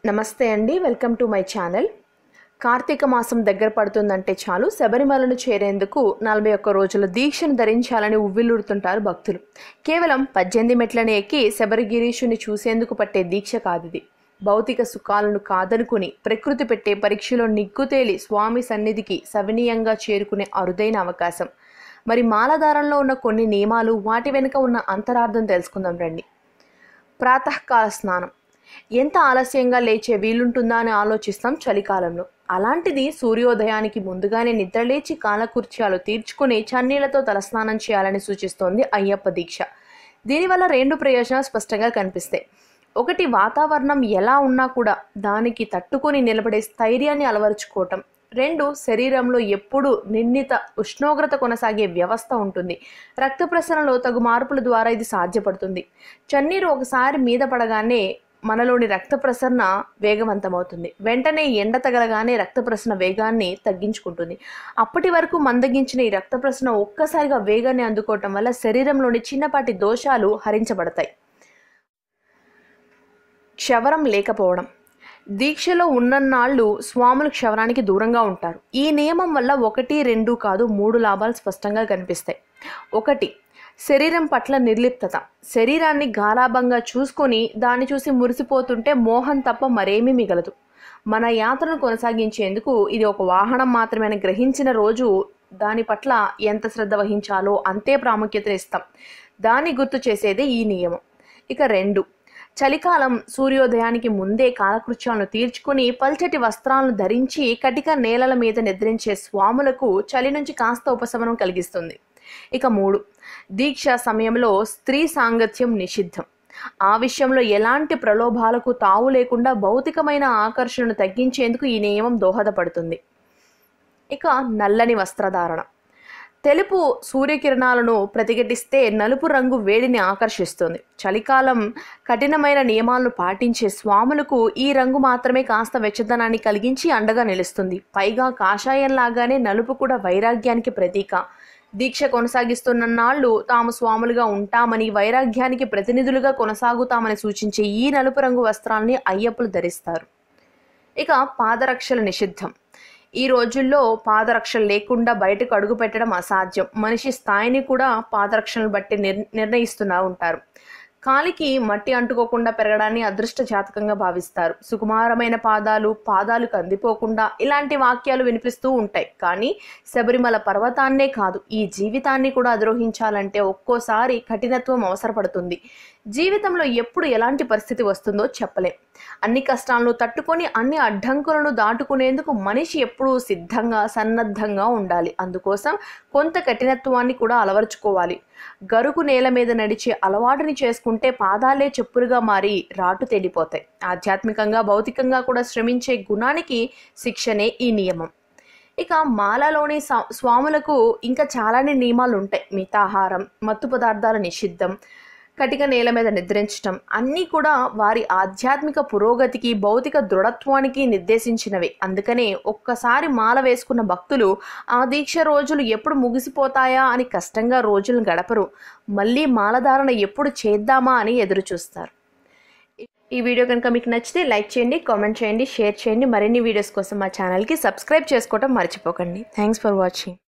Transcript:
నమస్తే అండి welcome to my channel Karthika మాసం దగ్గర పడుతుందంటే చాలు శబరిమలను చేరేందుకు నలభై ఒక్క రోజుల దీక్షను ధరించాలని ఉవ్విల్లుడుతుంటారు భక్తులు కేవలం పద్దెనిమిది మెట్లను ఎక్కి శబరిగిరీషుని చూసేందుకు పట్టే దీక్ష కాదిది భౌతిక సుఖాలను కాదనుకుని ప్రకృతి పెట్టే పరీక్షలో నిగ్గుతేలి స్వామి సన్నిధికి సవినీయంగా చేరుకునే అరుదైన అవకాశం మరి మాలధారంలో ఉన్న కొన్ని నియమాలు వాటి వెనుక ఉన్న అంతరార్థం తెలుసుకుందాం రండి ప్రాతకాల స్నానం ఎంత ఆలస్యంగా లేచే వీలుంటుందా అని ఆలోచిస్తాం చలికాలంలో అలాంటిది సూర్యోదయానికి ముందుగానే నిద్రలేచి కాలకృత్యాలు తీర్చుకుని చన్నీళ్లతో తలస్నానం చేయాలని సూచిస్తోంది అయ్యప్ప దీక్ష దీనివల్ల రెండు ప్రయోజనాలు స్పష్టంగా కనిపిస్తాయి ఒకటి వాతావరణం ఎలా ఉన్నా కూడా దానికి తట్టుకొని నిలబడే స్థైర్యాన్ని అలవరుచుకోవటం రెండు శరీరంలో ఎప్పుడు నిర్ణీత ఉష్ణోగ్రత కొనసాగే వ్యవస్థ ఉంటుంది రక్త ప్రసరణలో తగు మార్పుల ద్వారా ఇది సాధ్యపడుతుంది చన్నీరు ఒకసారి మీద పడగానే మనలోని రక్త ప్రసరణ వేగవంతమవుతుంది వెంటనే ఎండ తగలగానే రక్త ప్రసరణ వేగాన్ని తగ్గించుకుంటుంది అప్పటి వరకు మందగించిన ఈ రక్త ప్రసరణ ఒక్కసారిగా వేగాన్ని అందుకోవటం వల్ల శరీరంలోని చిన్నపాటి దోషాలు హరించబడతాయి క్షవరం లేకపోవడం దీక్షలో ఉన్నన్నాళ్ళు స్వాములు క్షవరానికి దూరంగా ఉంటారు ఈ నియమం వల్ల ఒకటి రెండు కాదు మూడు లాభాలు స్పష్టంగా కనిపిస్తాయి ఒకటి శరీరం పట్ల నిర్లిప్తత శరీరాన్ని గారాభంగా చూసుకొని దాన్ని చూసి మురిసిపోతుంటే మోహం తప్ప మరేమీ మిగలదు మన యాత్రను కొనసాగించేందుకు ఇది ఒక వాహనం మాత్రమే గ్రహించిన రోజు దాని పట్ల ఎంత శ్రద్ధ వహించాలో అంతే ప్రాముఖ్యత ఇస్తాం దాన్ని గుర్తు చేసేదే ఈ నియమం ఇక రెండు చలికాలం సూర్యోదయానికి ముందే కాలకృత్యాలను తీర్చుకుని పల్చటి వస్త్రాలను ధరించి కటిక నేలల మీద నిద్రించే స్వాములకు చలి నుంచి కాస్త ఉపశమనం కలిగిస్తుంది ఇక మూడు దీక్ష సమయంలో స్త్రీ సాంగత్యం నిషిద్ధం ఆ విషయంలో ఎలాంటి ప్రలోభాలకు తావు లేకుండా భౌతికమైన ఆకర్షణను తగ్గించేందుకు ఈ నియమం దోహదపడుతుంది ఇక నల్లని వస్త్రధారణ తెలుపు సూర్యకిరణాలను ప్రతిఘటిస్తే నలుపు రంగు వేడిని ఆకర్షిస్తుంది చలికాలం కఠినమైన నియమాలను పాటించే స్వాములకు ఈ రంగు మాత్రమే కాస్త వెచ్చదనాన్ని కలిగించి అండగా నిలుస్తుంది పైగా కాషాయంలాగానే నలుపు కూడా వైరాగ్యానికి ప్రతీక దీక్ష కొనసాగిస్తున్న నాళ్ళు తాము స్వాములుగా ఉంటామని వైరాగ్యానికి ప్రతినిధులుగా కొనసాగుతామని సూచించే ఈ నలుపు రంగు వస్త్రాల్ని అయ్యప్పలు ధరిస్తారు ఇక పాదరక్షల నిషిద్ధం ఈ రోజుల్లో పాదరక్షలు లేకుండా బయటకు అడుగు పెట్టడం అసాధ్యం మనిషి స్థాయిని కూడా పాదరక్షలను బట్టి నిర్ నిర్ణయిస్తున్నా ఉంటారు కాలికి మట్టి అంటుకోకుండా పెరగడాన్ని అదృష్ట జాతకంగా భావిస్తారు సుకుమారమైన పాదాలు పాదాలు కందిపోకుండా ఇలాంటి వాక్యాలు వినిపిస్తూ ఉంటాయి కానీ శబరిమల పర్వతాన్నే కాదు ఈ జీవితాన్ని కూడా అధిరోహించాలంటే ఒక్కోసారి కఠినత్వం అవసరపడుతుంది జీవితంలో ఎప్పుడు ఎలాంటి పరిస్థితి వస్తుందో చెప్పలేం అన్ని కష్టాలను తట్టుకొని అన్ని అడ్డంకులను దాటుకునేందుకు మనిషి ఎప్పుడూ సిద్ధంగా సన్నద్ధంగా ఉండాలి అందుకోసం కొంత కఠినత్వాన్ని కూడా అలవరుచుకోవాలి గరుకు నేల మీద నడిచే అలవాటుని చేసుకుంటే పాదాలే చెప్పులుగా మారి రాటు తేలిపోతాయి ఆధ్యాత్మికంగా భౌతికంగా కూడా శ్రమించే గుణానికి శిక్షనే ఈ నియమం ఇక మాలలోని స్వాములకు ఇంకా చాలానే నియమాలు ఉంటాయి మితాహారం మత్తు పదార్థాల నిషిద్ధం కటిక నేల మీద నిద్రించటం అన్నీ కూడా వారి ఆధ్యాత్మిక పురోగతికి భౌతిక దృఢత్వానికి నిర్దేశించినవి అందుకనే ఒక్కసారి మాల వేసుకున్న భక్తులు ఆ దీక్ష రోజులు ఎప్పుడు ముగిసిపోతాయా అని కష్టంగా రోజులను గడపరు మళ్ళీ మాలధారణ ఎప్పుడు చేద్దామా అని ఎదురు చూస్తారు ఈ వీడియో కనుక మీకు నచ్చితే లైక్ చేయండి కామెంట్ చేయండి షేర్ చేయండి మరిన్ని వీడియోస్ కోసం మా ఛానల్కి సబ్స్క్రైబ్ చేసుకోవడం మర్చిపోకండి థ్యాంక్స్ ఫర్ వాచింగ్